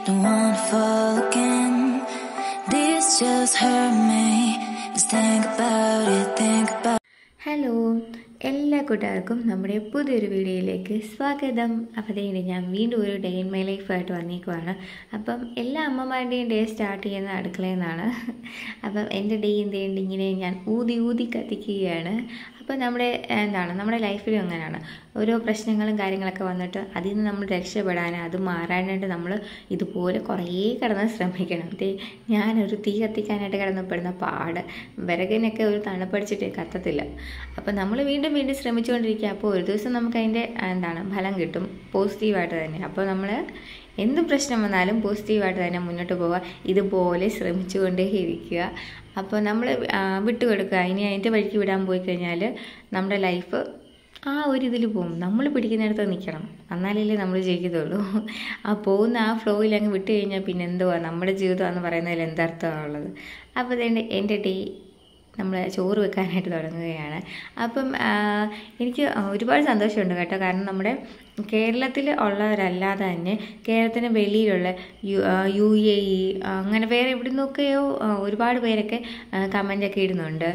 Don't wanna fall again. This just hurt me. Just think about it, think about hello എല്ലാ കൂട്ടുകാർക്കും നമ്മുടെ പുതിയൊരു വീഡിയോയിലേക്ക് സ്വാഗതം അപ്പോൾ ദേ ഞാൻ വീണ്ടും ഒരു ഡേ ഇൻ മൈ ലൈഫായിട്ട് വന്നേക്കുവാണ് അപ്പം എല്ലാ അമ്മമാരുടെയും ഡേ സ്റ്റാർട്ട് ചെയ്യുന്ന അടുക്കളയിൽ നിന്നാണ് അപ്പം എൻ്റെ ഡേ എന്ത് ചെയ്യുന്നുണ്ട് ഇങ്ങനെ ഞാൻ ഊതി ഊതി കത്തിക്കുകയാണ് അപ്പോൾ നമ്മുടെ എന്താണ് നമ്മുടെ ലൈഫിലും അങ്ങനെയാണ് ഓരോ പ്രശ്നങ്ങളും കാര്യങ്ങളൊക്കെ വന്നിട്ട് അതിൽ നിന്ന് നമ്മൾ രക്ഷപ്പെടാൻ അത് മാറാനായിട്ട് നമ്മൾ ഇതുപോലെ കുറേ കിടന്ന് ശ്രമിക്കണം ദേ ഞാനൊരു തീ കത്തിക്കാനായിട്ട് കിടന്നപ്പെടുന്ന പാട് വിറകിനൊക്കെ ഒരു തണുപ്പടിച്ചിട്ട് കത്തത്തില്ല അപ്പോൾ നമ്മൾ വീണ്ടും വീണ്ടും ശ്രമിച്ചുകൊണ്ടിരിക്കുക അപ്പോൾ ഒരു ദിവസം നമുക്ക് അതിൻ്റെ എന്താണ് ഫലം കിട്ടും പോസിറ്റീവായിട്ട് തന്നെ അപ്പോൾ നമ്മൾ എന്ത് പ്രശ്നം വന്നാലും പോസിറ്റീവായിട്ട് തന്നെ മുന്നോട്ട് പോവുക ഇതുപോലെ ശ്രമിച്ചുകൊണ്ടേ ഇരിക്കുക അപ്പോൾ നമ്മൾ വിട്ടുകൊടുക്കുക ഇനി അതിൻ്റെ വഴിക്ക് വിടാൻ പോയി കഴിഞ്ഞാൽ നമ്മുടെ ലൈഫ് ആ ഒരു ഇതിൽ പോകും നമ്മൾ പിടിക്കുന്നിടത്ത് നിൽക്കണം എന്നാലല്ലേ നമ്മൾ ജയിക്കത്തുള്ളൂ ആ പോകുന്ന ആ ഫ്ലോയിൽ അങ്ങ് വിട്ട് കഴിഞ്ഞാൽ പിന്നെ എന്തുവാ നമ്മുടെ ജീവിതം എന്ന് പറയുന്നതിൽ എന്തർത്ഥമാണുള്ളത് അപ്പോൾ അതുകൊണ്ട് എൻ്റെ ഡേ നമ്മൾ ചോറ് വെക്കാനായിട്ട് തുടങ്ങുകയാണ് അപ്പം എനിക്ക് ഒരുപാട് സന്തോഷമുണ്ട് കേട്ടോ കാരണം നമ്മുടെ കേരളത്തിൽ ഉള്ളവരല്ലാതെ തന്നെ കേരളത്തിന് വെളിയിലുള്ള യു യു എ ഇ അങ്ങനെ വേറെ എവിടെ നിന്നൊക്കെയോ ഒരുപാട് പേരൊക്കെ കമൻ്റൊക്കെ ഇടുന്നുണ്ട്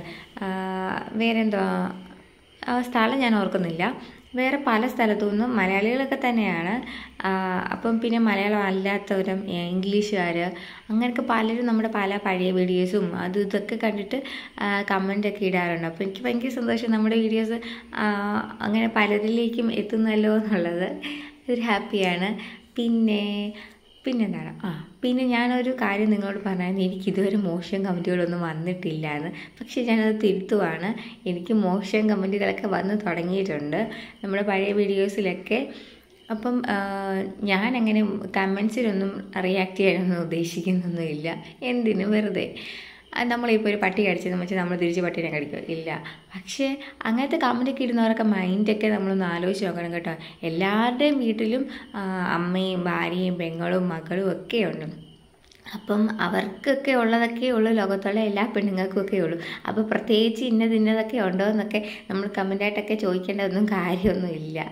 വേറെ എന്തോ സ്ഥലം ഞാൻ ഓർക്കുന്നില്ല വേറെ പല സ്ഥലത്തു നിന്നും മലയാളികളൊക്കെ തന്നെയാണ് അപ്പം പിന്നെ മലയാളം അല്ലാത്തവരും ഇംഗ്ലീഷുകാർ അങ്ങനെയൊക്കെ പലരും നമ്മുടെ പല പഴയ വീഡിയോസും അത് ഇതൊക്കെ കണ്ടിട്ട് കമൻ്റൊക്കെ ഇടാറുണ്ട് അപ്പോൾ എനിക്ക് ഭയങ്കര സന്തോഷം നമ്മുടെ വീഡിയോസ് അങ്ങനെ പലരിലേക്കും എത്തുന്നല്ലോ എന്നുള്ളത് ഒരു ഹാപ്പിയാണ് പിന്നെ പിന്നെന്താണ് ആ പിന്നെ ഞാനൊരു കാര്യം നിങ്ങളോട് പറഞ്ഞായിരുന്നു എനിക്ക് ഇതുവരെ മോശം കമൻറ്റുകളൊന്നും വന്നിട്ടില്ല എന്ന് പക്ഷേ ഞാനത് തിരുത്തുവാണ് എനിക്ക് മോശം കമൻറ്റുകളൊക്കെ വന്ന് തുടങ്ങിയിട്ടുണ്ട് നമ്മുടെ പഴയ വീഡിയോസിലൊക്കെ അപ്പം ഞാൻ അങ്ങനെ കമൻസിലൊന്നും റിയാക്ട് ചെയ്യാനൊന്നും ഉദ്ദേശിക്കുന്നൊന്നുമില്ല എന്തിനു വെറുതെ നമ്മളിപ്പോൾ ഒരു പട്ടി കടിച്ചതെന്ന് വെച്ചാൽ നമ്മൾ തിരിച്ച് പട്ടീനെ കടിക്കുക ഇല്ല പക്ഷേ അങ്ങനത്തെ കമൻറ്റൊക്കെ ഇടുന്നവരൊക്കെ മൈൻഡൊക്കെ നമ്മളൊന്ന് ആലോചിച്ച് നോക്കണം കേട്ടോ എല്ലാവരുടെയും വീട്ടിലും അമ്മയും ഭാര്യയും പെങ്ങളും മകളും ഒക്കെ ഉണ്ട് അപ്പം അവർക്കൊക്കെ ഉള്ളതൊക്കെ ഉള്ളൂ ലോകത്തുള്ള എല്ലാ പെണ്ണുങ്ങൾക്കും ഒക്കെ ഉള്ളൂ അപ്പോൾ പ്രത്യേകിച്ച് ഇന്നത് ഇന്നതൊക്കെ ഉണ്ടോ എന്നൊക്കെ നമ്മൾ കമൻ്റായിട്ടൊക്കെ ചോദിക്കേണ്ടതൊന്നും കാര്യമൊന്നുമില്ല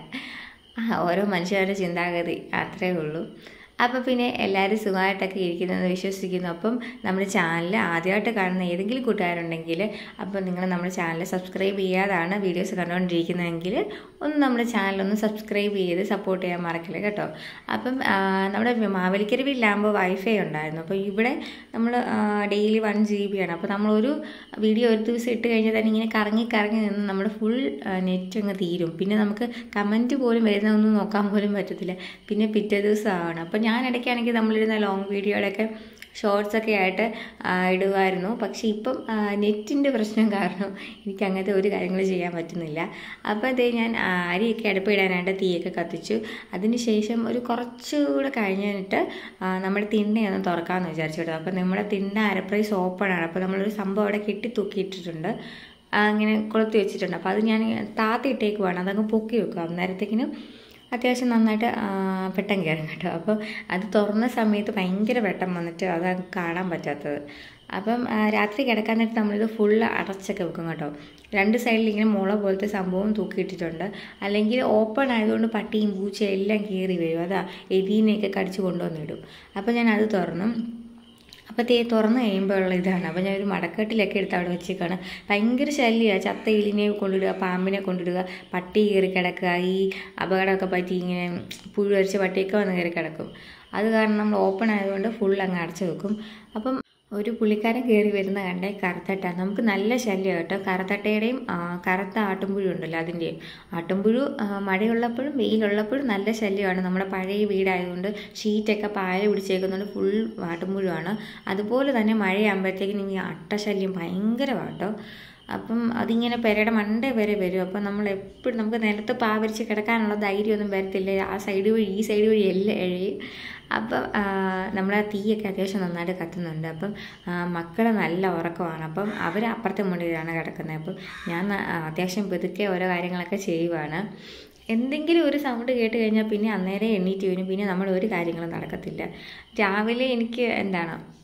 ഓരോ മനുഷ്യരുടെ ചിന്താഗതി അത്രേ ഉള്ളൂ അപ്പോൾ പിന്നെ എല്ലാവരും സുഖമായിട്ടൊക്കെ ഇരിക്കുന്നതെന്ന് വിശ്വസിക്കുന്നു അപ്പം നമ്മുടെ ചാനൽ ആദ്യമായിട്ട് കാണുന്ന ഏതെങ്കിലും കൂട്ടുകാരുണ്ടെങ്കിൽ അപ്പം നിങ്ങൾ നമ്മുടെ ചാനൽ സബ്സ്ക്രൈബ് ചെയ്യാതാണ് വീഡിയോസ് കണ്ടുകൊണ്ടിരിക്കുന്നതെങ്കിൽ ഒന്ന് നമ്മുടെ ചാനലൊന്ന് സബ്സ്ക്രൈബ് ചെയ്ത് സപ്പോർട്ട് ചെയ്യാൻ മറക്കില്ല കേട്ടോ അപ്പം നമ്മുടെ മാവേലിക്കരവില്ലാകുമ്പോൾ വൈഫൈ ഉണ്ടായിരുന്നു അപ്പോൾ ഇവിടെ നമ്മൾ ഡെയിലി വൺ ജി ബി ആണ് അപ്പോൾ നമ്മളൊരു വീഡിയോ ഒരു ദിവസം ഇട്ട് കഴിഞ്ഞാൽ തന്നെ ഇങ്ങനെ കറങ്ങി കറങ്ങി നിന്ന് നമ്മുടെ ഫുൾ നെറ്റ് അങ്ങ് തീരും പിന്നെ നമുക്ക് കമൻറ്റ് പോലും വരുന്നതൊന്നും നോക്കാൻ പോലും പറ്റത്തില്ല പിന്നെ പിറ്റേ ദിവസം ആവണം അപ്പം ഞാൻ ഇടയ്ക്കാണെങ്കിൽ നമ്മളിരുന്ന ലോങ് വീഡിയോയുടെയൊക്കെ ഷോർട്സ് ഒക്കെ ആയിട്ട് ഇടുമായിരുന്നു പക്ഷേ ഇപ്പം നെറ്റിൻ്റെ പ്രശ്നം കാരണം എനിക്ക് അങ്ങനത്തെ ഒരു കാര്യങ്ങൾ ചെയ്യാൻ പറ്റുന്നില്ല അപ്പോൾ അതേ ഞാൻ അരിയൊക്കെ അടുപ്പിടാനായിട്ട് തീയൊക്കെ കത്തിച്ചു അതിനുശേഷം ഒരു കുറച്ചുകൂടെ കഴിഞ്ഞിട്ട് നമ്മുടെ തിണ്ണയൊന്ന് തുറക്കാമെന്ന് വിചാരിച്ചു കേട്ടോ അപ്പോൾ നമ്മുടെ തിണ്ണ അരപ്രൈസ് ഓപ്പൺ ആണ് അപ്പോൾ നമ്മളൊരു സംഭവം അവിടെ കെട്ടി തൂക്കിയിട്ടിട്ടുണ്ട് അങ്ങനെ കൊളുത്തി വെച്ചിട്ടുണ്ട് അപ്പോൾ അത് ഞാൻ താത്തിയിട്ടേക്കുവാണ് അതങ്ങ് പൊക്കി വെക്കുക അന്നേരത്തേക്കിനും അത്യാവശ്യം നന്നായിട്ട് വെട്ടം കയറും കേട്ടോ അപ്പോൾ അത് തുറന്ന സമയത്ത് ഭയങ്കര വെട്ടം വന്നിട്ട് അത് കാണാൻ പറ്റാത്തത് അപ്പം രാത്രി കിടക്കാൻ നേരത്ത് നമ്മളിത് ഫുള്ള് അടച്ചൊക്കെ വെക്കും കേട്ടോ രണ്ട് സൈഡിൽ ഇങ്ങനെ മുള പോലത്തെ സംഭവം തൂക്കിയിട്ടിട്ടുണ്ട് അല്ലെങ്കിൽ ഓപ്പൺ ആയതുകൊണ്ട് പട്ടിയും പൂച്ചയും എല്ലാം കയറി വരും അതാ എലീനെയൊക്കെ കടിച്ച് കൊണ്ടുവന്നിടും അപ്പോൾ ഞാൻ അത് തുറന്നു അപ്പോൾ തേ തുറന്ന് കഴിയുമ്പോഴുള്ള ഇതാണ് അപ്പോൾ ഞാനൊരു മടക്കെട്ടിലൊക്കെ എടുത്ത് അവിടെ വെച്ചേക്കാണ് ഭയങ്കര ശല്യമാണ് ചത്ത എലിനെ കൊണ്ടിടുക പാമ്പിനെ കൊണ്ടിടുക പട്ടി കയറി കിടക്കുക ഈ അപകടമൊക്കെ പറ്റി ഇങ്ങനെ പുഴു അരിച്ച പട്ടിയൊക്കെ വന്ന് കയറി കിടക്കും അത് കാരണം നമ്മൾ ഓപ്പൺ ആയതുകൊണ്ട് ഫുൾ അങ്ങ് അടച്ചു വെക്കും അപ്പം ഒരു പുള്ളിക്കാരൻ കയറി വരുന്ന കണ്ടേ കറുത്തട്ട നമുക്ക് നല്ല ശല്യം കേട്ടോ കറുത്തട്ടയുടെയും കറുത്ത ആട്ടുംപുഴു ഉണ്ടല്ലോ അതിൻ്റെയും ആട്ടുംപുഴു മഴയുള്ളപ്പോഴും വെയിലുള്ളപ്പോഴും നല്ല ശല്യമാണ് നമ്മുടെ പഴയ വീടായതുകൊണ്ട് ഷീറ്റൊക്കെ പായ പിടിച്ചേക്കുന്നതുകൊണ്ട് ഫുൾ ആട്ടുംപുഴുവാണ് അതുപോലെ തന്നെ മഴയാകുമ്പോഴത്തേക്കും ഈ അട്ടശല്യം ഭയങ്കരമാട്ടോ അപ്പം അതിങ്ങനെ പെരയുടെ മണ്ടേ വരെ വരും അപ്പം നമ്മൾ എപ്പോഴും നമുക്ക് നിലത്ത് പാവരിച്ച് കിടക്കാനുള്ള ധൈര്യമൊന്നും വരത്തില്ല ആ സൈഡ് വഴി ഈ സൈഡ് വഴി എല്ലാം എഴയും അപ്പം നമ്മൾ ആ തീയൊക്കെ അത്യാവശ്യം നന്നായിട്ട് കത്തുന്നുണ്ട് അപ്പം മക്കൾ നല്ല ഉറക്കമാണ് അപ്പം അവർ അപ്പുറത്തെ മുറിയിലാണ് കിടക്കുന്നത് അപ്പം ഞാൻ അത്യാവശ്യം പെതുക്കെ ഓരോ കാര്യങ്ങളൊക്കെ ചെയ്യുവാണ് എന്തെങ്കിലും ഒരു സൗണ്ട് കേട്ട് കഴിഞ്ഞാൽ പിന്നെ അന്നേരം എണ്ണീറ്റ് വരും പിന്നെ നമ്മൾ ഒരു കാര്യങ്ങളും നടക്കത്തില്ല രാവിലെ എനിക്ക് എന്താണ്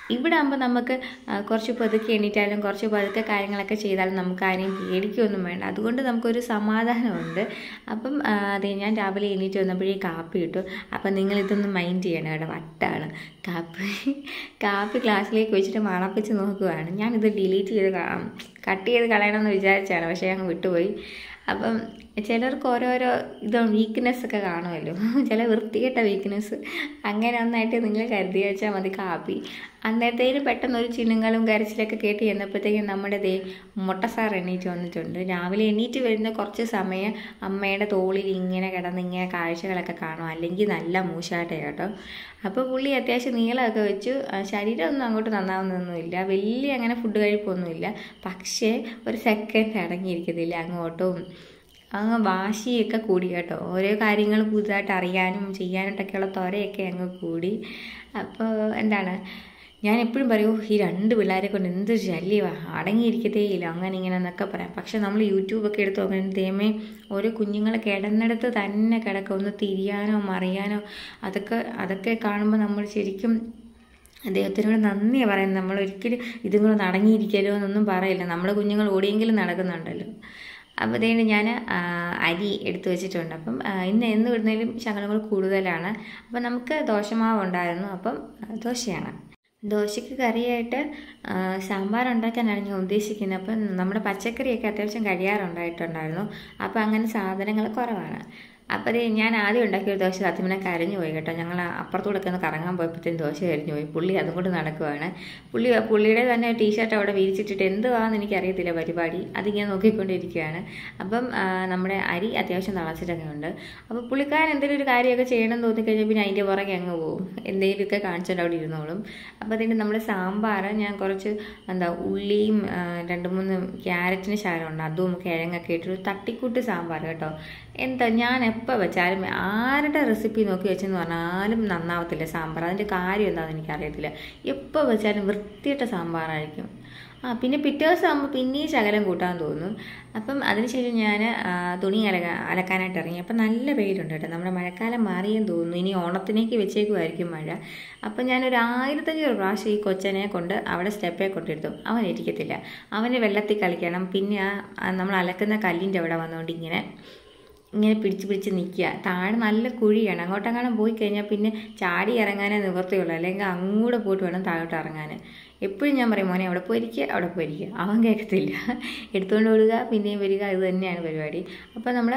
ഇവിടെ ആകുമ്പോൾ നമുക്ക് ആ, കുറച്ച് പതുക്കെ എണീറ്റാലും കുറച്ച് പതുക്കെ കാര്യങ്ങളൊക്കെ ചെയ്താലും നമുക്ക് ആരെയും പേടിക്കുകയൊന്നും വേണ്ട അതുകൊണ്ട് നമുക്കൊരു സമാധാനമുണ്ട് അപ്പം ആ, അതെ ഞാൻ രാവിലെ എണീറ്റ് വന്നപ്പോഴേ കാപ്പി ഇട്ടു അപ്പം നിങ്ങൾ ഇതൊന്നും മൈൻഡ് ചെയ്യണം കേട്ടോ വട്ടാണ് കാപ്പി കാപ്പി ഗ്ലാസ്സിലേക്ക് വെച്ചിട്ട് മണപ്പിച്ച് നോക്കുകയാണ് ഞാനിത് ഡിലീറ്റ് ചെയ്ത് കട്ട് ചെയ്ത് കളയണമെന്ന് വിചാരിച്ചാണ് പക്ഷേ അങ്ങ് വിട്ടുപോയി അപ്പം ചിലർക്ക് ഓരോരോ ഇത് വീക്ക്നെസ് ഒക്കെ കാണുമല്ലോ ചില വൃത്തികെട്ട വീക്ക്നെസ് അങ്ങനെ ഒന്നായിട്ട് നിങ്ങൾ കരുതി വെച്ചാൽ മതി കാപ്പി അന്നേരത്തേന് പെട്ടെന്ന് ഒരു ചിന്നുങ്ങളും കരച്ചിലൊക്കെ കേട്ട് ചെന്നപ്പോഴത്തേക്കും നമ്മുടെ ദേ മുട്ട സാർ എണീറ്റ് വന്നിട്ടുണ്ട് രാവിലെ എണീറ്റ് വരുന്ന കുറച്ച് സമയം അമ്മയുടെ തോളിൽ ഇങ്ങനെ കിടന്ന് ഇങ്ങനെ കാഴ്ചകളൊക്കെ കാണും അല്ലെങ്കിൽ നല്ല മൂശാട്ട കേട്ടോ അപ്പോൾ പുള്ളി അത്യാവശ്യം നീളമൊക്കെ വെച്ചു ആ, ശരീരമൊന്നും അങ്ങോട്ട് നന്നാവുന്നൊന്നുമില്ല വലിയ അങ്ങനെ ഫുഡ് കഴിപ്പൊന്നുമില്ല പക്ഷേ ഒരു സെക്കൻഡ് അടങ്ങിയിരിക്കത്തില്ല അങ്ങോട്ടും അങ്ങ് വാശിയൊക്കെ കൂടി കേട്ടോ ഓരോ കാര്യങ്ങൾ പുതുതായിട്ട് അറിയാനും ചെയ്യാനായിട്ടൊക്കെയുള്ള ത്വരയൊക്കെ അങ്ങ് കൂടി അപ്പോൾ എന്താണ് ഞാൻ എപ്പോഴും പറയൂ ഈ രണ്ട് പിള്ളേരെ കൊണ്ട് എന്ത് ശല്യമാണ് അടങ്ങിയിരിക്കത്തേ ഇല്ല അങ്ങനെ ഇങ്ങനെ എന്നൊക്കെ പറയാം പക്ഷെ നമ്മൾ യൂട്യൂബൊക്കെ എടുത്ത് നോക്കാൻ ദൈവമേ ഓരോ കുഞ്ഞുങ്ങൾ കിടന്നിടത്ത് തന്നെ കിടക്കുക ഒന്ന് തിരിയാനോ മറിയാനോ അതൊക്കെ അതൊക്കെ കാണുമ്പോൾ നമ്മൾ ശരിക്കും അദ്ദേഹത്തിനോട് നന്ദിയാണ് പറയുന്നത് നമ്മൾ ഒരിക്കലും ഇതും കൂടെ അടങ്ങിയിരിക്കലോ എന്നൊന്നും പറയില്ല നമ്മുടെ കുഞ്ഞുങ്ങൾ ഓടിയെങ്കിലും നടക്കുന്നുണ്ടല്ലോ അപ്പോൾ അതേണ്ട് ഞാൻ അരി എടുത്തു വെച്ചിട്ടുണ്ട് അപ്പം ആ, ഇന്ന് എന്ന് വിടുന്നതിലും ശകലങ്ങൾ കൂടുതലാണ് അപ്പം നമുക്ക് ദോശമാവ് ഉണ്ടായിരുന്നു അപ്പം ആ, ദോശയാണ് ദോശയ്ക്ക് കറിയായിട്ട് ആ, സാമ്പാർ ഉണ്ടാക്കാനാണ് ഞാൻ ഉദ്ദേശിക്കുന്നത് അപ്പം നമ്മുടെ പച്ചക്കറിയൊക്കെ അത്യാവശ്യം കഴിയാറുണ്ടായിട്ടുണ്ടായിരുന്നു അപ്പം അങ്ങനെ സാധനങ്ങൾ കുറവാണ് അപ്പോൾ അത് ഞാൻ ആദ്യം ഉണ്ടാക്കിയ ഒരു ദോശ സത്യം പറഞ്ഞാൽ കരഞ്ഞു പോയി കേട്ടോ ഞങ്ങൾ അപ്പുറത്തൂടെ ഒന്ന് കറങ്ങാൻ പോയപ്പോഴത്തേക്കും ദോശ കരിഞ്ഞു പോയി പുള്ളി അതും കൊണ്ട് നടക്കുവാണ് പുള്ളി പുള്ളിയുടെ തന്നെ ടീഷർട്ട് അവിടെ വിരിച്ചിട്ടിട്ട് എന്തുവാന്ന് എനിക്കറിയത്തില്ല പരിപാടി അതിങ്ങനെ നോക്കിക്കൊണ്ടിരിക്കുകയാണ് അപ്പം ആ, നമ്മുടെ അരി അത്യാവശ്യം തിളച്ചിട്ടൊക്കെ ഉണ്ട് അപ്പോൾ പുള്ളിക്കാരൻ എന്തെങ്കിലും ഒരു കാര്യമൊക്കെ ചെയ്യണം എന്ന് തോന്നിക്കഴിഞ്ഞാൽ പിന്നെ അതിൻ്റെ പുറകെ അങ്ങ് പോകും എന്തെങ്കിലുമൊക്കെ കാണിച്ചിട്ട് അവിടെ ഇരുന്നോളും അപ്പോൾ അതിൻ്റെ നമ്മുടെ സാമ്പാർ ഞാൻ കുറച്ച് എന്താ ഉള്ളിയും ആ, രണ്ട് മൂന്ന് ക്യാരറ്റിന് ശകലമുണ്ട് അതും കിഴങ്ങൊക്കെ ഇട്ടൊരു തട്ടിക്കൂട്ട് സാമ്പാർ കേട്ടോ എന്താ ഞാൻ എപ്പോൾ വെച്ചാലും ആരുടെ റെസിപ്പി നോക്കി വെച്ചെന്ന് പറഞ്ഞാലും നന്നാവത്തില്ല സാമ്പാർ അതിൻ്റെ കാര്യം എന്താണെന്ന് എനിക്കറിയത്തില്ല എപ്പോൾ വെച്ചാലും വൃത്തിയിട്ട സാമ്പാറായിരിക്കും ആ പിന്നെ പിറ്റേ ദിവസം ആകുമ്പോൾ പിന്നെയും ശകലം കൂട്ടാൻ തോന്നും അപ്പം അതിനുശേഷം ഞാൻ തുണി അലക അലക്കാനായിട്ട് ഇറങ്ങി അപ്പം നല്ല വെയിലുണ്ട് കേട്ടോ നമ്മുടെ മഴക്കാലം മാറിയെന്ന് തോന്നുന്നു ഇനി ഓണത്തിനേക്ക് വെച്ചേക്കുമായിരിക്കും മഴ അപ്പം ഞാനൊരു ആയിരത്തഞ്ഞൂറ് പ്രാവശ്യം ഈ കൊച്ചനെ കൊണ്ട് അവിടെ സ്റ്റെപ്പേ കൊണ്ടിരുത്തും അവൻ ഇരിക്കത്തില്ല അവന് വെള്ളത്തിൽ കളിക്കണം പിന്നെ ആ ആ നമ്മൾ അലക്കുന്ന കല്ലിൻ്റെ അവിടെ വന്നുകൊണ്ട് ഇങ്ങനെ ഇങ്ങനെ പിടിച്ച് പിടിച്ച് നിൽക്കുക താഴെ നല്ല കുഴിയാണ് അങ്ങോട്ടെങ്ങാനും പോയി കഴിഞ്ഞാൽ പിന്നെ ചാടി ഇറങ്ങാനേ നിവൃത്തിയുള്ളൂ അല്ലെങ്കിൽ അങ്ങോട്ട് പോയിട്ട് വേണം താഴോട്ട് ഇറങ്ങാൻ എപ്പോഴും ഞാൻ പറയും മോനെ അവിടെ പോയിരിക്കുക അവിടെ പോയിരിക്കുക അവൻ കേൾക്കത്തില്ല എടുത്തുകൊണ്ട് ഓടുക പിന്നെയും വരിക ഇത് തന്നെയാണ് പരിപാടി അപ്പോൾ നമ്മൾ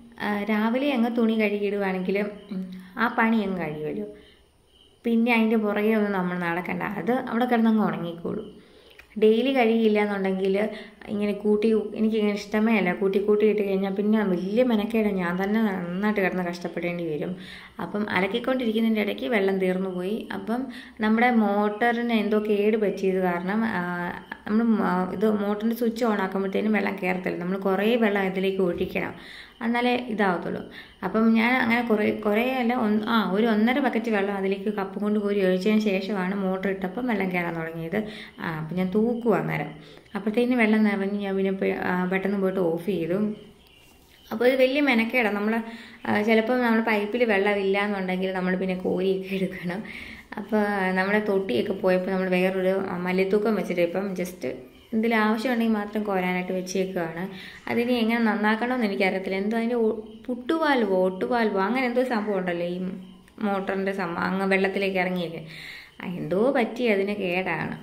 രാവിലെ അങ്ങ് തുണി കഴുകിയിടുവാണെങ്കിൽ ഉം, ആ പണി അങ്ങ് കഴിയുമല്ലോ പിന്നെ അതിൻ്റെ പുറകെ ഒന്നും നമ്മൾ നടക്കണ്ട അത് അവിടെ കിടന്നങ്ങ് ഉണങ്ങിക്കോളും ഡെയിലി കഴിയില്ല എന്നുണ്ടെങ്കിൽ ഇങ്ങനെ കൂട്ടി എനിക്കിങ്ങനെ ഇഷ്ടമേ അല്ല കൂട്ടി കൂട്ടി ഇട്ട് കഴിഞ്ഞാൽ പിന്നെ വലിയ മെനക്കേടാ ഞാൻ തന്നെ നന്നായിട്ട് കിടന്ന് കഷ്ടപ്പെടേണ്ടി വരും അപ്പം അലക്കിക്കൊണ്ടിരിക്കുന്നതിൻ്റെ ഇടയ്ക്ക് വെള്ളം തീർന്നു പോയി അപ്പം നമ്മുടെ മോട്ടറിന് എന്തോ കേട് പറ്റിയത് കാരണം നമ്മൾ ഇത് മോട്ടറിൻ്റെ സ്വിച്ച് ഓൺ ആക്കുമ്പോഴത്തേനും വെള്ളം കയറത്തില്ല നമ്മൾ കുറേ വെള്ളം ഇതിലേക്ക് ഒഴിക്കണം എന്നാലേ ഇതാവത്തുള്ളൂ അപ്പം ഞാൻ അങ്ങനെ കുറേ കുറേ അല്ല ഒന്ന് ആ ഒരു ഒന്നര ബക്കറ്റ് വെള്ളം അതിലേക്ക് കപ്പ് കൊണ്ട് കോരി ഒഴിച്ചതിന് ശേഷമാണ് മോട്ടർ ഇട്ടപ്പം വെള്ളം കയറാൻ തുടങ്ങിയത് ആ അപ്പം ഞാൻ തൂക്കുക അന്നേരം അപ്പോഴത്തേന് വെള്ളം നിറഞ്ഞ് ഞാൻ പിന്നെ പെ- ആ, പെട്ടെന്ന് പോയിട്ട് ഓഫ് ചെയ്തു അപ്പോൾ ഇത് വലിയ മെനക്കേടാണ് നമ്മൾ ചിലപ്പോൾ നമ്മൾ പൈപ്പിൽ വെള്ളമില്ല എന്നുണ്ടെങ്കിൽ നമ്മൾ പിന്നെ കോരിയൊക്കെ എടുക്കണം അപ്പോൾ നമ്മുടെ തൊട്ടിയൊക്കെ പോയപ്പോൾ നമ്മൾ വേറൊരു ആ, മല്ലിത്തൂക്കം വെച്ചിട്ട് ഇപ്പം ജസ്റ്റ് എന്തെങ്കിലും ആവശ്യമുണ്ടെങ്കിൽ മാത്രം കോരാനായിട്ട് വെച്ചേക്കുകയാണ് അതിനി എങ്ങനെ നന്നാക്കണമെന്ന് എനിക്കറിയത്തില്ല എന്തോ അതിൻ്റെ ഒ- പുട്ടുവാൽവോ ഒട്ടുവാൽവോ അങ്ങനെ എന്തോ സംഭവം ഉണ്ടല്ലോ ഈ മോട്ടറിൻ്റെ സംഭവം അങ്ങ് വെള്ളത്തിലേക്ക് ഇറങ്ങിയില്ലേ ആ, എന്തോ പറ്റി അതിന് കേടാണ്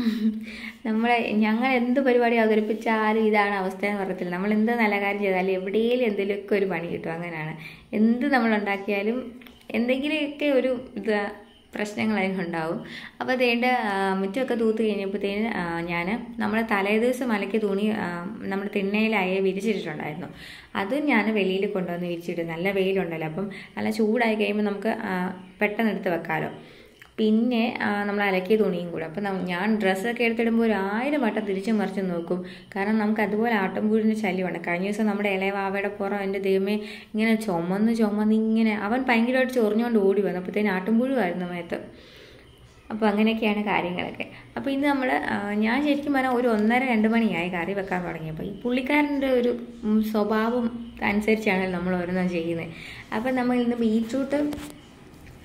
നമ്മളെ ഞങ്ങൾ എന്ത് പരിപാടി അവതരിപ്പിച്ചാലും ഇതാണ് അവസ്ഥ എന്ന് പറയത്തില്ല നമ്മൾ എന്ത് നല്ല കാര്യം ചെയ്താലും എവിടെയെങ്കിലും എന്തെങ്കിലുമൊക്കെ ഒരു പണി കിട്ടും അങ്ങനെയാണ് എന്ത് നമ്മൾ ഉണ്ടാക്കിയാലും എന്തെങ്കിലുമൊക്കെ ഒരു ഇത് പ്രശ്നങ്ങൾ അതിനുണ്ടാവും അപ്പോൾ അതേണ്ട മുറ്റമൊക്കെ തൂത്ത് കഴിഞ്ഞപ്പോഴത്തേന് ഞാൻ നമ്മൾ തലേ ദിവസം അലക്കി തുണി ആ, നമ്മുടെ തിണ്ണയിലായ വിരിച്ചിട്ടിട്ടുണ്ടായിരുന്നു അത് ഞാൻ വെളിയിൽ കൊണ്ടുവന്ന് വിരിച്ചിട്ട് നല്ല വെയിലുണ്ടല്ലോ അപ്പം നല്ല ചൂടായി കഴിയുമ്പോൾ നമുക്ക് ആ, പെട്ടെന്ന് എടുത്ത് വെക്കാമല്ലോ പിന്നെ ആ, നമ്മൾ അലക്കിയ തുണിയും കൂടെ അപ്പം നം- ഞാൻ ഡ്രസ്സൊക്കെ എടുത്തിടുമ്പോൾ ഒരു ആയിരം വട്ടം തിരിച്ചും മറിച്ചും നോക്കും കാരണം നമുക്ക് അതുപോലെ ആട്ടംപൂഴിൻ്റെ ശല്യമാണ് കഴിഞ്ഞ ദിവസം നമ്മുടെ ഇളയവാവയുടെ പുറം എൻ്റെ ദൈവമേ ഇങ്ങനെ ചുമന്ന് ചുമന്ന് ഇങ്ങനെ അവൻ ഭയങ്കരമായിട്ട് ചൊറിഞ്ഞുകൊണ്ട് ഓടി വന്നു അപ്പോഴത്തേന് ആട്ടുംപുഴുവായിരുന്നു മേത്ത് അപ്പോൾ അങ്ങനെയൊക്കെയാണ് കാര്യങ്ങളൊക്കെ അപ്പോൾ ഇന്ന് നമ്മൾ ഞാൻ ശരിക്കും പറഞ്ഞാൽ ഒരു ഒന്നര രണ്ട് മണിയായി കറി വെക്കാൻ തുടങ്ങിയപ്പോൾ ഈ പുള്ളിക്കാരൻ്റെ ഒരു ഉം, സ്വഭാവം അനുസരിച്ചാണ് നമ്മൾ ഓരോന്നും ചെയ്യുന്നത് അപ്പോൾ നമ്മൾ ഇന്ന് ബീറ്റ്റൂട്ട്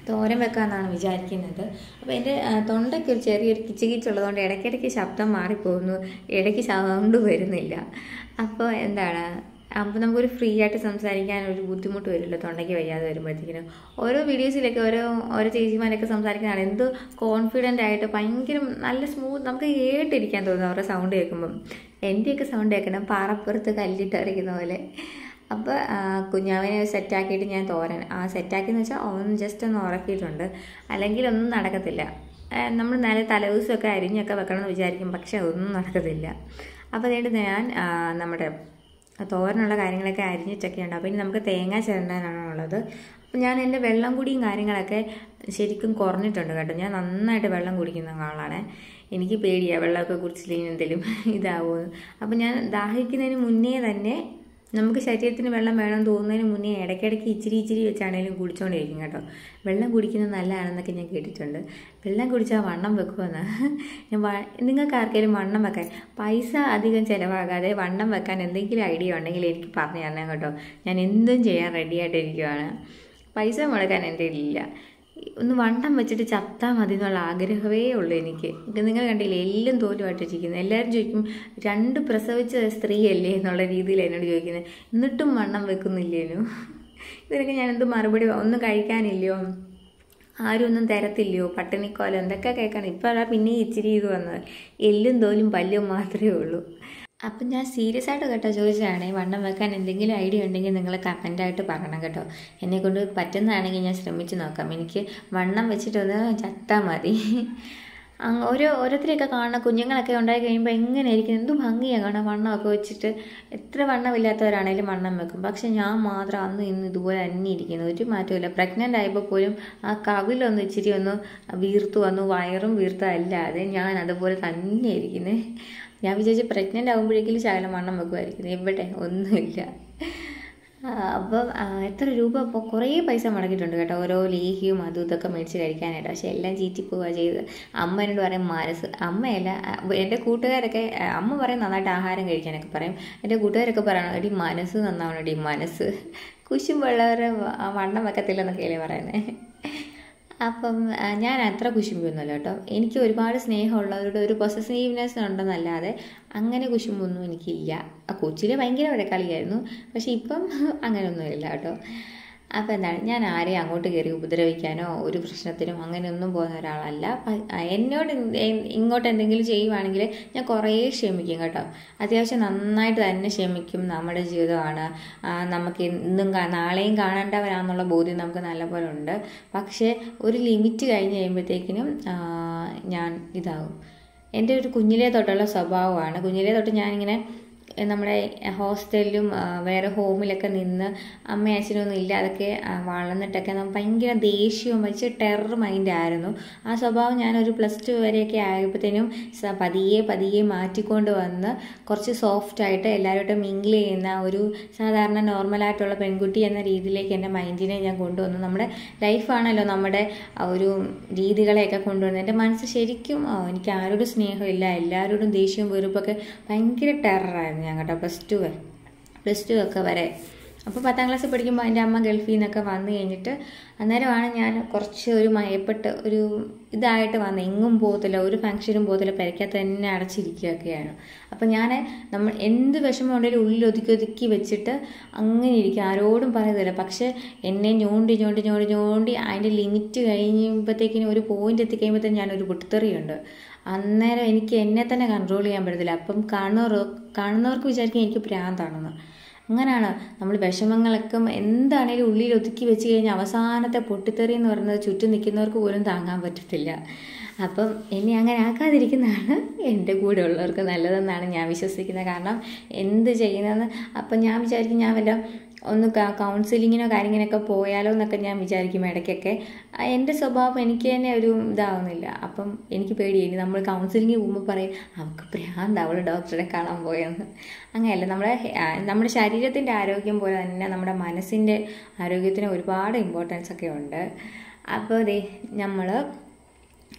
തോരൻ വെക്കാമെന്നാണ് വിചാരിക്കുന്നത് അപ്പോൾ എൻ്റെ ആ, തൊണ്ടയ്ക്ക് ഒരു ചെറിയൊരു കിച്ച് കിച്ചുള്ളതുകൊണ്ട് ഇടയ്ക്കിടയ്ക്ക് ശബ്ദം മാറിപ്പോകുന്നു ഇടയ്ക്ക് സൗണ്ട് വരുന്നില്ല അപ്പോൾ എന്താണ് അപ്പോൾ നമുക്കൊരു ഫ്രീ ആയിട്ട് സംസാരിക്കാൻ ഒരു ബുദ്ധിമുട്ട് വരുമല്ലോ തൊണ്ടയ്ക്ക് വയ്യാതെ വരുമ്പോഴത്തേക്കിനും ഓരോ വീഡിയോസിലൊക്കെ ഓരോ ഓരോ ചേച്ചിമാരൊക്കെ സംസാരിക്കുന്നതാണ് എന്ത് കോൺഫിഡൻ്റ് ആയിട്ട് ഭയങ്കര നല്ല സ്മൂത്ത് നമുക്ക് കേട്ടിരിക്കാൻ തോന്നും അവരുടെ സൗണ്ട് കേൾക്കുമ്പം എൻ്റെയൊക്കെ സൗണ്ട് കേൾക്കണം പാറപ്പുറത്ത് കല്ലിട്ട് എറിക്കുന്ന പോലെ അപ്പോൾ കുഞ്ഞാവിനെ സെറ്റാക്കിയിട്ട് ഞാൻ തോരൻ ആ സെറ്റാക്കിയെന്ന് വെച്ചാൽ ഒന്ന് ജസ്റ്റ് ഒന്ന് ഉറക്കിയിട്ടുണ്ട് അല്ലെങ്കിൽ ഒന്നും നടക്കത്തില്ല നമ്മൾ നല്ല തലേദിവസമൊക്കെ അരിഞ്ഞൊക്കെ വെക്കണം എന്ന് വിചാരിക്കും പക്ഷെ അതൊന്നും നടക്കത്തില്ല അപ്പോൾ അതുകൊണ്ട് ഞാൻ ആ, നമ്മുടെ തോരനുള്ള കാര്യങ്ങളൊക്കെ അരിഞ്ഞിട്ടൊക്കെ ഉണ്ട് അപ്പോൾ ഇനി നമുക്ക് തേങ്ങ ചിരണ്ടാനാണ് ഉള്ളത് അപ്പോൾ ഞാൻ എൻ്റെ വെള്ളം കുടിയും കാര്യങ്ങളൊക്കെ ശരിക്കും കുറഞ്ഞിട്ടുണ്ട് കേട്ടോ ഞാൻ നന്നായിട്ട് വെള്ളം കുടിക്കുന്ന ആളാണ് എനിക്ക് പേടിയാണ് വെള്ളമൊക്കെ കുടിച്ചില്ലെങ്കിൽ എന്തെങ്കിലും ഇതാവുമെന്ന് അപ്പോൾ ഞാൻ ദാഹിക്കുന്നതിന് മുന്നേ തന്നെ നമുക്ക് ശരീരത്തിന് വെള്ളം വേണമെന്ന് തോന്നുന്നതിന് മുന്നേ ഇടയ്ക്കിടയ്ക്ക് ഇച്ചിരി ഇച്ചിരി വെച്ചാണേലും കുടിച്ചുകൊണ്ടിരിക്കും കേട്ടോ വെള്ളം കുടിക്കുന്നത് നല്ലതാണെന്നൊക്കെ ഞാൻ കേട്ടിട്ടുണ്ട് വെള്ളം കുടിച്ചാൽ വണ്ണം വെക്കുമെന്ന് ഞാൻ വ- നിങ്ങൾക്ക് ആർക്കെങ്കിലും വണ്ണം വെക്കാൻ പൈസ അധികം ചിലവാകാതെ വണ്ണം വെക്കാൻ എന്തെങ്കിലും ഐഡിയ ഉണ്ടെങ്കിൽ എനിക്ക് പറഞ്ഞു തരണം കേട്ടോ ഞാൻ എന്തും ചെയ്യാൻ റെഡിയായിട്ടിരിക്കുവാണ് പൈസ മുടക്കാൻ എൻ്റെ ഇല്ല ഒന്ന് വണ്ണം വെച്ചിട്ട് ചത്താൽ മതി എന്നുള്ള ആഗ്രഹമേ ഉള്ളൂ എനിക്ക് ഇത് നിങ്ങൾ കണ്ടില്ലേ എല്ലാം തോലുമായിട്ടിരിക്കുന്നത് എല്ലാവരും ചോദിക്കും രണ്ട് പ്രസവിച്ച സ്ത്രീയല്ലേ എന്നുള്ള രീതിയിൽ എന്നോട് ചോദിക്കുന്നത് എന്നിട്ടും വണ്ണം വെക്കുന്നില്ലേനു ഇതിനൊക്കെ ഞാൻ എന്ത് മറുപടി ഒന്നും കഴിക്കാനില്ലയോ ആരും ഒന്നും തരത്തില്ലയോ പട്ടിണിക്കോലം എന്തൊക്കെ കേൾക്കണം ഇപ്പം അതാ പിന്നെ ഇച്ചിരി ഇത് വന്നത് എല്ലും തോലും പല്ലും മാത്രമേ ഉള്ളൂ അപ്പം ഞാൻ സീരിയസ് ആയിട്ട് കേട്ടോ ചോദിച്ചതാണ് വണ്ണം വെക്കാൻ എന്തെങ്കിലും ഐഡിയ ഉണ്ടെങ്കിൽ നിങ്ങൾ കമൻ്റായിട്ട് പറയണം കേട്ടോ എന്നെക്കൊണ്ട് പറ്റുന്നതാണെങ്കിൽ ഞാൻ ശ്രമിച്ച് നോക്കാം എനിക്ക് വണ്ണം വെച്ചിട്ടൊന്ന് ചത്താൽ മതി അങ്ങ് ഓരോ ഓരോരുത്തരെയൊക്കെ കാണുന്ന കുഞ്ഞുങ്ങളൊക്കെ ഉണ്ടായി കഴിയുമ്പോൾ എങ്ങനെയായിരിക്കും എന്ത് ഭംഗിയാണ് കാണാൻ വണ്ണമൊക്കെ വെച്ചിട്ട് എത്ര വണ്ണമില്ലാത്തവരാണേലും വണ്ണം വെക്കും പക്ഷെ ഞാൻ മാത്രം അന്ന് ഇന്ന് ഇതുപോലെ തന്നെ ഇരിക്കുന്നു ഒരു മാറ്റമില്ല പ്രഗ്നൻ്റ് ആയപ്പോൾ പോലും ആ കവിലൊന്ന് ഇച്ചിരി ഒന്ന് വീർത്തു വന്നു വയറും വീർത്തു അല്ലാതെ ഞാൻ അതുപോലെ തന്നെ ഇരിക്കുന്നത് ഞാൻ വിചാരിച്ചു പ്രഗ്നൻ്റ് ആകുമ്പോഴേക്കും ശകലം വണ്ണം വെക്കുമായിരിക്കും എവിടെ ഒന്നുമില്ല ആ, അപ്പം ആ, എത്ര രൂപ ഇപ്പോൾ കുറേ പൈസ മുടക്കിയിട്ടുണ്ട് കേട്ടോ ഓരോ ലേഹ്യവും അതും ഇതൊക്കെ മേടിച്ച് കഴിക്കാനായിട്ട് പക്ഷെ എല്ലാം ചീറ്റിപ്പോവുക ചെയ്ത് അമ്മ എന്നോട് പറയും മനസ്സ് അമ്മയല്ല ആ, എൻ്റെ കൂട്ടുകാരൊക്കെ ആ, അമ്മ പറയും നന്നായിട്ട് ആഹാരം കഴിക്കാനൊക്കെ പറയും എൻ്റെ കൂട്ടുകാരൊക്കെ പറയണം എടി മനസ്സ് നന്നാവണം എടി മനസ്സ് കുശുമ്പുള്ളവരെ വ- വണ്ണം വെക്കത്തില്ലെന്നൊക്കെയല്ലേ പറയുന്നത് അപ്പം ആ, ഞാൻ അത്ര കുശുമ്പൊന്നുമല്ല കേട്ടോ എനിക്ക് ഒരുപാട് സ്നേഹമുള്ളവരുടെ ഒരു പൊസസീവ്നെസ് ഉണ്ടെന്നല്ലാതെ അങ്ങനെ കുശുമ്പൊന്നും എനിക്കില്ല ആ കൊച്ചിലെ ഭയങ്കര വഴക്കളിയായിരുന്നു പക്ഷെ ഇപ്പം അങ്ങനെയൊന്നുമില്ല കേട്ടോ അപ്പോൾ എന്താണ് ഞാൻ ആരെയും അങ്ങോട്ട് കയറി ഉപദ്രവിക്കാനോ ഒരു പ്രശ്നത്തിനും അങ്ങനെയൊന്നും പോകുന്ന ഒരാളല്ല പ- ആ, എന്നോട് എന്ത്- എ- ഇങ്ങോട്ട് എന്തെങ്കിലും ചെയ്യുവാണെങ്കിൽ ഞാൻ കുറേ ക്ഷമിക്കും കേട്ടോ അത്യാവശ്യം നന്നായിട്ട് തന്നെ ക്ഷമിക്കും നമ്മുടെ ജീവിതമാണ് ആ, നമുക്ക് ഇന്നും കാ- നാളെയും കാണേണ്ടവരാണെന്നുള്ള ബോധ്യം നമുക്ക് നല്ലപോലെ ഉണ്ട് പക്ഷേ ഒരു ലിമിറ്റ് കഴിഞ്ഞ് കഴിയുമ്പോഴത്തേക്കിനും ആ, ഞാൻ ഇതാകും എൻ്റെ ഒരു കുഞ്ഞിലേ തൊട്ടുള്ള സ്വഭാവമാണ് കുഞ്ഞിലേ തൊട്ട് ഞാനിങ്ങനെ എ, നമ്മുടെ ഹോസ്റ്റലിലും ആ, വേറെ ഹോമിലൊക്കെ നിന്ന് അമ്മ അച്ഛനൊന്നും ഇല്ലാതൊക്കെ ആ, വളർന്നിട്ടൊക്കെ നമ്മൾ ഭയങ്കര ദേഷ്യവും വെച്ച് ടെറർ മൈൻഡായിരുന്നു ആ സ്വഭാവം ഞാനൊരു പ്ലസ് ടു വരെയൊക്കെ ആയപ്പോഴത്തേനും സ- പതിയെ പതിയെ മാറ്റിക്കൊണ്ട് വന്ന് കുറച്ച് സോഫ്റ്റായിട്ട് എല്ലാവരോട്ടും മിങ്കിൾ ചെയ്യുന്ന ഒരു സാധാരണ നോർമലായിട്ടുള്ള പെൺകുട്ടി എന്ന രീതിയിലേക്ക് എൻ്റെ മൈൻഡിനെ ഞാൻ കൊണ്ടുവന്നു നമ്മുടെ ലൈഫാണല്ലോ നമ്മുടെ ആ ഒരു രീതികളെയൊക്കെ കൊണ്ടുവന്നത് എൻ്റെ മനസ്സ് ശരിക്കും ആ, എനിക്ക് ആരോടും സ്നേഹമില്ല എല്ലാവരോടും ദേഷ്യവും വെറുപ്പൊക്കെ ഭയങ്കര ടെററായിരുന്നു ഞാൻ കേട്ടോ പ്ലസ് ടു പ്ലസ് ടു ഒക്കെ വരെ അപ്പോൾ പത്താം ക്ലാസ്സിൽ പഠിക്കുമ്പോൾ എൻ്റെ അമ്മ ഗൾഫിൽ നിന്നൊക്കെ വന്നു കഴിഞ്ഞിട്ട് അന്നേരമാണ് ഞാൻ കുറച്ച് ഒരു മയപ്പെട്ട് ഒരു ഇതായിട്ട് വന്നത് എങ്ങും പോകത്തില്ല ഒരു ഫംഗ്ഷനും പോകത്തില്ല പെരയ്ക്കകത്ത് തന്നെ അടച്ചിരിക്കുകയൊക്കെയാണ് അപ്പോൾ ഞാൻ നമ്മൾ എന്ത് വിഷമം ഉണ്ടെങ്കിലും ഉള്ളിൽ ഒതുക്കി ഒതുക്കി വെച്ചിട്ട് അങ്ങനെ ഇരിക്കും ആരോടും പറയുന്നില്ല പക്ഷേ എന്നെ ഞോണ്ടി ഞോണ്ടി ഞോണ്ടി ഞോണ്ടി അതിൻ്റെ ലിമിറ്റ് കഴിയുമ്പോഴത്തേക്കിനും ഒരു പോയിന്റ് എത്തിക്കഴിയുമ്പോഴത്തേക്കും ഞാനൊരു പൊട്ടിത്തെറിയുണ്ട് അന്നേരം എനിക്ക് എന്നെ തന്നെ കൺട്രോൾ ചെയ്യാൻ പറ്റത്തില്ല അപ്പം കാണുന്നവർ കാണുന്നവർക്ക് വിചാരിക്കും എനിക്ക് ഭ്രാന്താണെന്ന് അങ്ങനെയാണ് നമ്മൾ വിഷമങ്ങളൊക്കെ എന്താണേലും ഉള്ളിൽ ഒതുക്കി വെച്ച് കഴിഞ്ഞാൽ അവസാനത്തെ പൊട്ടിത്തെറി എന്ന് പറയുന്നത് ചുറ്റും നിൽക്കുന്നവർക്ക് പോലും താങ്ങാൻ പറ്റത്തില്ല അപ്പം എന്നെ അങ്ങനെ ആക്കാതിരിക്കുന്നതാണ് എൻ്റെ കൂടെ ഉള്ളവർക്ക് നല്ലതെന്നാണ് ഞാൻ വിശ്വസിക്കുന്നത് കാരണം എന്ത് ചെയ്യുന്നതെന്ന് അപ്പം ഞാൻ വിചാരിക്കും ഞാൻ വല്ല ഒന്ന് കൗൺസിലിങ്ങിനോ കാര്യത്തിനൊക്കെ പോയാലോ എന്നൊക്കെ ഞാൻ വിചാരിക്കും ഇടയ്ക്കൊക്കെ ആ, എൻ്റെ സ്വഭാവം എനിക്ക് തന്നെ ഒരു ഇതാവുന്നില്ല അപ്പം എനിക്ക് പേടിയായി നമ്മൾ കൗൺസിലിങ്ങിന് പോകുമ്പോൾ പറയും അവൾക്ക് ഭ്രാന്ത് അവൾ ഡോക്ടറെ കാണാൻ പോയെന്ന് അങ്ങനെയല്ല നമ്മുടെ ഹെ- ആ, നമ്മുടെ ശരീരത്തിൻ്റെ ആരോഗ്യം പോലെ തന്നെ നമ്മുടെ മനസ്സിൻ്റെ ആരോഗ്യത്തിന് ഒരുപാട് ഇമ്പോർട്ടൻസ് ഒക്കെ ഉണ്ട് അപ്പോൾ ദേ നമ്മൾ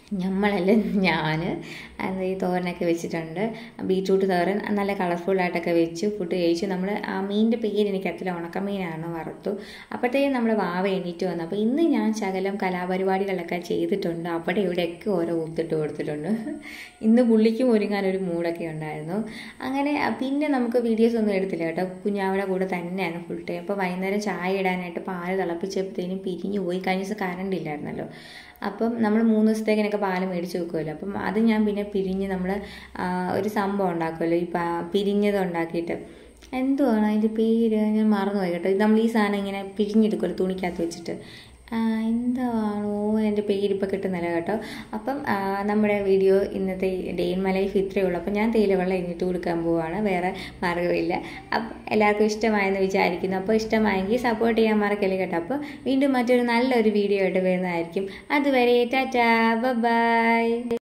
നമ്മളല്ല ഞാൻ എന്താ ഈ തോരനൊക്കെ വെച്ചിട്ടുണ്ട് ബീട്രൂട്ട് തോരൻ നല്ല കളർഫുള്ളായിട്ടൊക്കെ വെച്ചു ഫുഡ് കഴിച്ചു നമ്മൾ ആ മീനിൻ്റെ പേര് എനിക്കത്തില്ല ഉണക്കമീനാണ് വറുത്തു അപ്പോഴത്തേക്കും നമ്മുടെ വാവ എണീറ്റ് വന്നു അപ്പോൾ ഇന്ന് ഞാൻ ശകലം കലാപരിപാടികളൊക്കെ ചെയ്തിട്ടുണ്ട് അവിടെ ഇവിടെയൊക്കെ ഓരോ ഊത്തിട്ട് കൊടുത്തിട്ടുണ്ട് ഇന്ന് പുള്ളിക്കും ഒരുങ്ങാൻ ഒരു മൂഡൊക്കെ ഉണ്ടായിരുന്നു അങ്ങനെ പിന്നെ നമുക്ക് വീഡിയോസ് ഒന്നും എടുത്തില്ല കേട്ടോ കുഞ്ഞാവിടെ കൂടെ തന്നെയാണ് ഫുൾ ടൈം അപ്പോൾ വൈകുന്നേരം ചായ ഇടാനായിട്ട് പാല് തിളപ്പിച്ചപ്പോഴത്തേനും പിരിഞ്ഞു പോയി കഴിഞ്ഞ ദിവസം കറണ്ട് ഇല്ലായിരുന്നല്ലോ അപ്പം നമ്മൾ മൂന്ന് ദിവസത്തേക്കിനൊക്കെ പാല് മേടിച്ച് വെക്കുമല്ലോ അപ്പം അത് ഞാൻ പിന്നെ പിരിഞ്ഞ് നമ്മൾ ഒരു സംഭവം ഉണ്ടാക്കുമല്ലോ ഈ പാ പിരിഞ്ഞത് ഉണ്ടാക്കിയിട്ട് എന്തുവാണ് അതിൻ്റെ പേര് ഞാൻ മറന്നുപോയി കേട്ടോ ഇത് നമ്മൾ ഈ സാധനം ഇങ്ങനെ പിരിഞ്ഞെടുക്കുമല്ലോ തുണിക്കകത്ത് വെച്ചിട്ട് എന്താണോ എൻ്റെ പേര് ഇപ്പോൾ കിട്ടുന്നില്ല കേട്ടോ അപ്പം നമ്മുടെ വീഡിയോ ഇന്നത്തെ ഡേ ഇൻ മൈ ലൈഫ് ഇത്രയേ ഉള്ളൂ അപ്പം ഞാൻ തേയില വെള്ളം ഇങ്ങിട്ട് കൊടുക്കാൻ പോവുകയാണ് വേറെ മാർഗ്ഗമില്ല അപ്പം എല്ലാവർക്കും ഇഷ്ടമായെന്ന് വിചാരിക്കുന്നു അപ്പോൾ ഇഷ്ടമായെങ്കിൽ സപ്പോർട്ട് ചെയ്യാൻ മറക്കല്ലേ കേട്ടോ അപ്പോൾ വീണ്ടും മറ്റൊരു നല്ലൊരു വീഡിയോ ആയിട്ട് വരുന്നതായിരിക്കും അതുവരെ ടാറ്റാ ബൈ